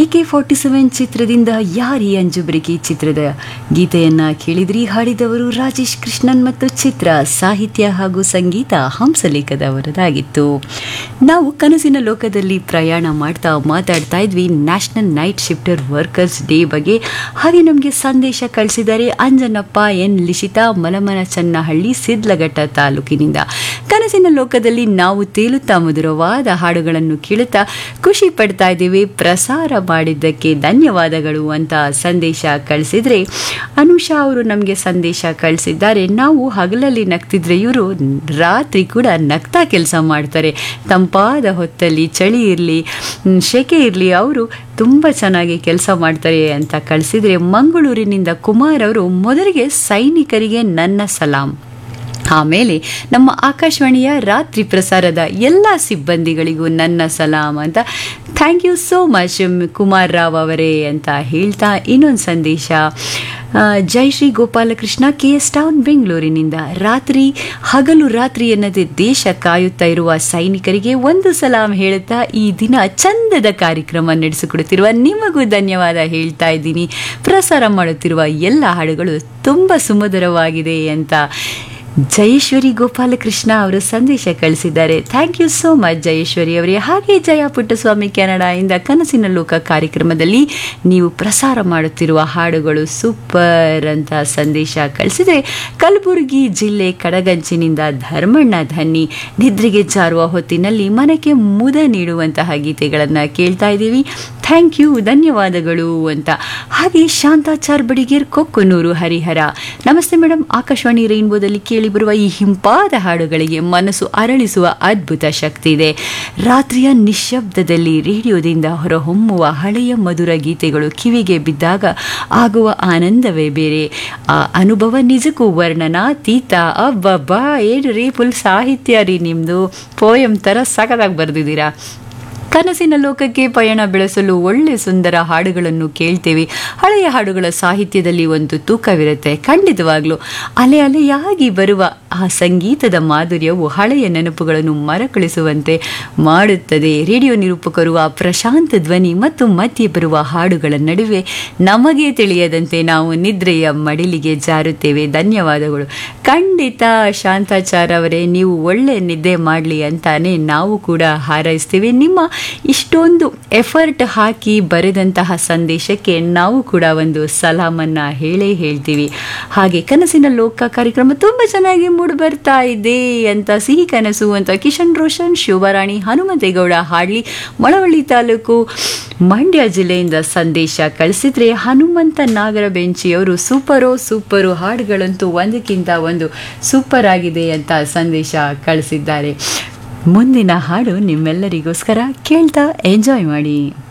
K forty seven ಚಿತ್ರದಿಂದ ಯಾರಿ ಅಂಜುಬ್ರಿಕಿ ಚಿತ್ರದ ಗೀತೆಯನ್ನ ಕೇಳಿದ್ರಿ ಹಾಡಿದವರು ರಾಜೇಶ್ ಕೃಷ್ಣನ್ ಮತ್ತು ಚಿತ್ರ ಸಾಹಿತ್ಯ ಹಾಗೂ ಸಂಗೀತ ಹಂಸಲೇಖದವರದಾಗಿತ್ತು ನಾವು ಕನಸಿನ ಲೋಕದಲ್ಲಿ ಪ್ರಯಾಣ ಮಾಡ್ತಾ ಮಾತಾಡ್ತಾ ಇದ್ವಿ national night shifter workers day ಬಗ್ಗೆ ಹಾಗೆ ನಮಗೆ ಸಂದೇಶ ಕಳಿಸಿದ್ದಾರೆ ಅಂಜನಪ್ಪ ಎನ್ ಲಿಶಿತಾ ಮಲಮನ ಚನ್ನಹಳ್ಳಿ ಸಿದ್ಲಘಟ್ಟ ತಾಲೂಕಿನಿಂದ ಕನಸಿನ ಲೋಕದಲ್ಲಿ ನಾವು ತೇಲುತ್ತಾ ಮಧುರವಾದ ಹಾಡುಗಳನ್ನು ಕೇಳುತ್ತಾ ಖುಷಿ ಪಡ್ತಾ ಇದ್ದೀವಿ ಪ್ರಸಾರ ಮಾಡಿದ್ದಕ್ಕೆ ಧನ್ಯವಾದಗಳು ಅಂತ ಸಂದೇಶ ಕಳಿಸಿದ್ರೆ ಅನುಷಾ ಅವರು ನಮಗೆ ಸಂದೇಶ ಕಳಿಸಿದ್ದಾರೆ ನಾವು ಹಗಲಲ್ಲಿ ನಗ್ತಿದ್ರೆ ಇವರು ರಾತ್ರಿ ಕೂಡ ನಗ್ತಾ ಕೆಲಸ ಮಾಡ್ತಾರೆ ತಂಪಾದ ಹೊತ್ತಲ್ಲಿ ಚಳಿ ಇರಲಿ ಶೆಕೆ ಇರಲಿ ಅವರು ತುಂಬ ಚೆನ್ನಾಗಿ ಕೆಲಸ ಮಾಡ್ತಾರೆ ಅಂತ ಕಳಿಸಿದ್ರೆ ಮಂಗಳೂರಿನಿಂದ ಕುಮಾರ್ ಅವರು ಮೊದಲಿಗೆ ಸೈನಿಕರಿಗೆ ನನ್ನ ಸಲಾಂ ಆಮೇಲೆ ನಮ್ಮ ಆಕಾಶವಾಣಿಯ ರಾತ್ರಿ ಪ್ರಸಾರದ ಎಲ್ಲ ಸಿಬ್ಬಂದಿಗಳಿಗೂ ನನ್ನ ಸಲಾಮ್ ಅಂತ thank you so much Kumar Rao ಅವರೇ ಅಂತ ಹೇಳ್ತಾ ಇನ್ನೊಂದು ಸಂದೇಶ Jayashree Gopalakrishna K S town ಬೆಂಗಳೂರಿನಿಂದ ರಾತ್ರಿ ಹಗಲು ರಾತ್ರಿ ಎನ್ನದೆ ದೇಶ ಕಾಯುತ್ತಾ ಇರುವ ಸೈನಿಕರಿಗೆ ಒಂದು ಸಲಾಂ ಹೇಳುತ್ತಾ ಈ ದಿನ ಚಂದದ ಕಾರ್ಯಕ್ರಮ ನಡೆಸಿಕೊಡುತ್ತಿರುವ ನಿಮಗೂ ಧನ್ಯವಾದ ಹೇಳ್ತಾ ಇದ್ದೀನಿ ಪ್ರಸಾರ ಮಾಡುತ್ತಿರುವ ಎಲ್ಲ ಹಾಡುಗಳು ತುಂಬ ಸುಮಧುರವಾಗಿದೆ ಅಂತ ಜಯೇಶ್ವರಿ ಗೋಪಾಲಕೃಷ್ಣ ಅವರು ಸಂದೇಶ ಕಳಿಸಿದ್ದಾರೆ thank you so much Jayeshwari ಅವರೇ ಹಾಗೆ ಜಯ ಪುಟ್ಟಸ್ವಾಮಿ ಕೆನಡಾ ಇಂದ ಕನಸಿನ ಲೋಕ ಕಾರ್ಯಕ್ರಮದಲ್ಲಿ ನೀವು ಪ್ರಸಾರ ಮಾಡುತ್ತಿರುವ ಹಾಡುಗಳು ಸೂಪರ್ ಅಂತ ಸಂದೇಶ ಕಳಿಸಿದರೆ ಕಲಬುರಗಿ ಜಿಲ್ಲೆ ಕಡಗಂಚಿನಿಂದ ಧರ್ಮಣ್ಣ ಧನ್ನಿ ನಿದ್ರೆಗೆ ಜಾರುವ ಹೊತ್ತಿನಲ್ಲಿ ಮನಕ್ಕೆ ಮುದ ನೀಡುವಂತಹ ಗೀತೆಗಳನ್ನು ಕೇಳ್ತಾ ಇದ್ದೀವಿ ಥ್ಯಾಂಕ್ ಯು ಧನ್ಯವಾದಗಳು ಅಂತ ಹಾಗೆ ಶಾಂತಾಚಾರ್ ಬಡಿಗೇರ್ ಕೊಕ್ಕನೂರು ಹರಿಹರ ನಮಸ್ತೆ ಮೇಡಮ್ ಆಕಾಶವಾಣಿ ರೈನ್ಬೋದಲ್ಲಿ ಕೇಳಿ ಬರುವ ಈ ಹಿಂಪಾದ ಹಾಡುಗಳಿಗೆ ಮನಸ್ಸು ಅರಳಿಸುವ ಅದ್ಭುತ ಶಕ್ತಿ ಇದೆ ರಾತ್ರಿಯ ನಿಶ್ಶಬ್ದದಲ್ಲಿ ರೇಡಿಯೋದಿಂದ ಹೊರಹೊಮ್ಮುವ ಹಳೆಯ ಮಧುರ ಗೀತೆಗಳು ಕಿವಿಗೆ ಬಿದ್ದಾಗ ಆಗುವ ಆನಂದವೇ ಬೇರೆ ಆ ಅನುಭವ ನಿಜಕ್ಕೂ ವರ್ಣನಾತೀತ ಅಬ್ಬಬ್ಬಾ ಏನು ರೀ ಫುಲ್ ಸಾಹಿತ್ಯ ರೀ ನಿಮ್ಮದು ಪೋಯಮ್ ಥರ ಸಖತ್ತಾಗಿ ಬರೆದಿದ್ದೀರಾ ಕನಸಿನ ಲೋಕಕ್ಕೆ ಪಯಣ ಬೆಳೆಸಲು ಒಳ್ಳೆ ಸುಂದರ ಹಾಡುಗಳನ್ನು ಕೇಳ್ತೇವೆ ಹಳೆಯ ಹಾಡುಗಳ ಸಾಹಿತ್ಯದಲ್ಲಿ ಒಂದು ತೂಕವಿರುತ್ತೆ ಖಂಡಿತವಾಗ್ಲೂ ಅಲೆ ಅಲೆಯಾಗಿ ಬರುವ ಆ ಸಂಗೀತದ ಮಾಧುರ್ಯವು ಹಳೆಯ ನೆನಪುಗಳನ್ನು ಮರಕಳಿಸುವಂತೆ ಮಾಡುತ್ತದೆ ರೇಡಿಯೋ ನಿರೂಪಕರು ಆ ಪ್ರಶಾಂತ ಧ್ವನಿ ಮತ್ತು ಮಧ್ಯೆ ಬರುವ ಹಾಡುಗಳ ನಡುವೆ ನಮಗೆ ತಿಳಿಯದಂತೆ ನಾವು ನಿದ್ರೆಯ ಮಡಿಲಿಗೆ ಜಾರುತ್ತೇವೆ ಧನ್ಯವಾದಗಳು ಖಂಡಿತ ಶಾಂತಾಚಾರ್ ಅವರೇ ನೀವು ಒಳ್ಳೆ ನಿದ್ದೆ ಮಾಡಲಿ ಅಂತಾನೆ ನಾವು ಕೂಡ ಹಾರೈಸ್ತೀವಿ ನಿಮ್ಮ ಇಷ್ಟೊಂದು ಎಫರ್ಟ್ ಹಾಕಿ ಬರೆದಂತಹ ಸಂದೇಶಕ್ಕೆ ನಾವು ಕೂಡ ಒಂದು ಸಲಾಮನ್ನ ಹೇಳೇ ಹೇಳ್ತೀವಿ ಹಾಗೆ ಕನಸಿನ ಲೋಕ ಕಾರ್ಯಕ್ರಮ ತುಂಬ ಚೆನ್ನಾಗಿ ಮೂಡಿ ಬರ್ತಾ ಇದೆ ಅಂತ ಸಿಹಿ ಕನಸು ಅಂತ ಕಿಶನ್ ರೋಷನ್ ಶಿವರಾಣಿ ಹನುಮಂತೇಗೌಡ ಹಾಡ್ಲಿ ಮಳವಳ್ಳಿ ತಾಲೂಕು ಮಂಡ್ಯ ಜಿಲ್ಲೆಯಿಂದ ಸಂದೇಶ ಕಳಿಸಿದ್ರೆ ಹನುಮಂತ ನಾಗರ ಬೆಂಚಿಯವರು ಸೂಪರೋ ಸೂಪರು ಹಾಡುಗಳಂತೂ ಒಂದಕ್ಕಿಂತ ಒಂದು ಸೂಪರ್ ಆಗಿದೆ ಅಂತ ಸಂದೇಶ ಕಳಿಸಿದ್ದಾರೆ ಮುಂದಿನ ಹಾಡು ನಿಮ್ಮೆಲ್ಲರಿಗೋಸ್ಕರ ಕೇಳ್ತಾ ಎಂಜಾಯ್ ಮಾಡಿ